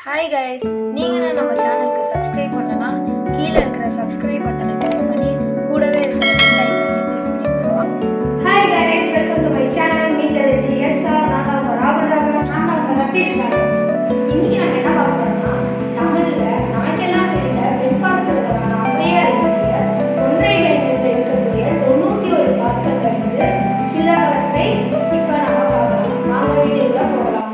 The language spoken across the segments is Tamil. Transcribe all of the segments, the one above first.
ஹாய் கைஸ் நீங்களும் நம்ம சேனலுக்கு சப்ஸ்கிரைப் பண்ணலனா கீழே இருக்கிற சப்ஸ்கிரைப் பட்டனை கிளிக் பண்ணி கூடவே இருக்கிற பெல் ஐகானை கிளிக் பண்ணிக்கோங்க hi guys welcome to my channel meter S sir நான் தான் உங்க ராகுல் ராகேஷ் நான் தான் உங்க ரத்தீஷ் நாயர் இன்னைக்கு நம்ம என்ன பார்க்க போறோம்னா தமிழ்ல நமக்கெல்லாம் பிடித்த வெண்பாக்களுக்கான ஔவையார் எழுதிய ஒன்றை வேண்டத்தில் இருக்கக்கூடிய தொண்ணூற்றி ஒரு பாட்கள் இருந்து சிலவற்றை இப்ப நம்ம பார்க்கலாம் வாங்க வீடியோக்குள்ள போகலாம்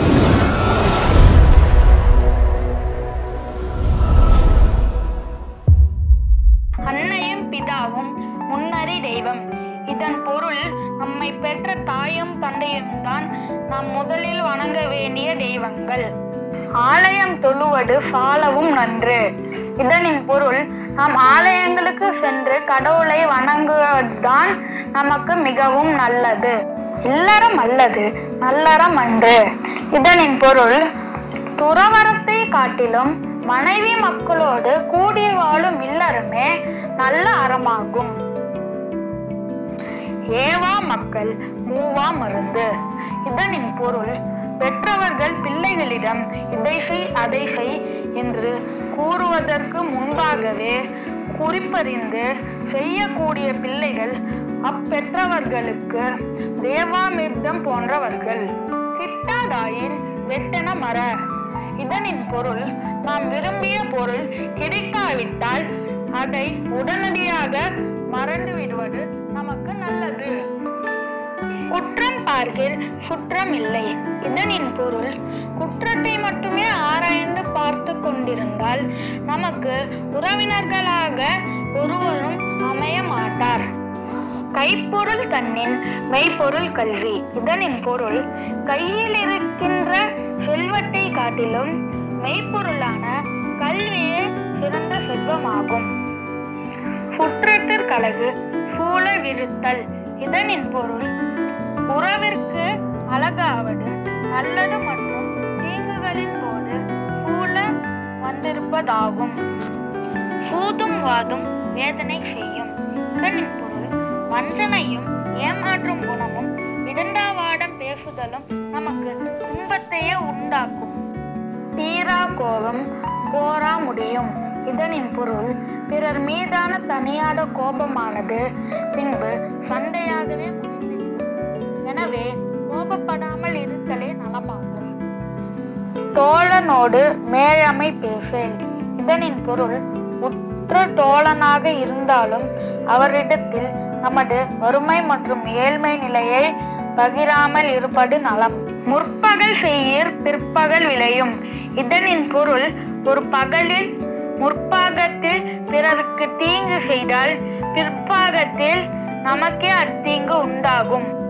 அன்னையும் பிதாவும் முன்னறி தெய்வம் இதன் பொருள் நம்மை பெற்ற தாயும் தந்தையும் தான் நாம் முதலில் வணங்க வேண்டிய தெய்வங்கள் ஆலயம் தொழுவது சாலவும் நன்று இதனின் பொருள் நாம் ஆலயங்களுக்கு சென்று கடவுளை வணங்குவதுதான் நமக்கு மிகவும் நல்லது இல்லறம் அல்லது நல்லறம் அன்று இதனின் பொருள் துறவரத்தை காட்டிலும் மனைவி மக்களோடு கூடி வாழும் இல்லறமே நல்ல அறமாகும் ஏவா மக்கள் மூவா மருந்து இதனின் பொருள் பெற்றவர்கள் பிள்ளைகளிடம் இதை செய் அதை செய் என்று கூறுவதற்கு முன்பாகவே குறிப்பறிந்து செய்யக்கூடிய பிள்ளைகள் அப்பெற்றவர்களுக்கு தேவாமிர்தம் போன்றவர்கள் கிட்டாதாயின் வெட்டன மர இதனின் பொருள் நாம் விரும்பிய பொருள் கிடைக்காவிட்டால் அதை உடனடியாக மறந்து விடுவது நமக்கு நல்லது குற்றம் பார்க்கில் சுற்றம் இல்லை இதனின் பொருள் குற்றத்தை மட்டுமே ஆராய்ந்து பார்த்து கொண்டிருந்தால் நமக்கு உறவினர்களாக ஒருவரும் அமைய மாட்டார் கைப்பொருள் தன்னின் மெய்ப்பொருள் கல்வி இதனின் பொருள் கையில் இருக்கின்ற செல்வத்தை காட்டிலும் மெய்ப்பொருளான கல்வியே சிறந்த செல்வமாகும் சுற்றத்திற்கழகு சூழ விருத்தல் இதனின் பொருள் உறவிற்கு அழகாவது நல்லது மற்றும் தீங்குகளின் போது சூழ வந்திருப்பதாகும் சூதும் வாதும் வேதனை செய்யும் இதனின் பொருள் வஞ்சனையும் ஏமாற்றும் குணமும் விடண்டாவாடம் பேசுதலும் நமக்கு துன்பத்தையே உண்டாக்கும் தீரா கோபம் போரா முடியும் இதனின் பொருள் பிறர் மீதான தனியாத கோபமானது பின்பு சண்டையாகவே முடிந்துவிடும் எனவே கோபப்படாமல் இருத்தலே நலமாகும் தோழனோடு மேழமை பேசேல் இதனின் பொருள் உற்ற தோழனாக இருந்தாலும் அவரிடத்தில் நமது வறுமை மற்றும் ஏழ்மை நிலையை பகிராமல் இருப்பது நலம் முற்பகல் செய்யீர் பிற்பகல் விளையும் இதனின் பொருள் ஒரு பகலில் முற்பாகத்தில் பிறருக்கு தீங்கு செய்தால் பிற்பாகத்தில் நமக்கே அத்தீங்கு உண்டாகும்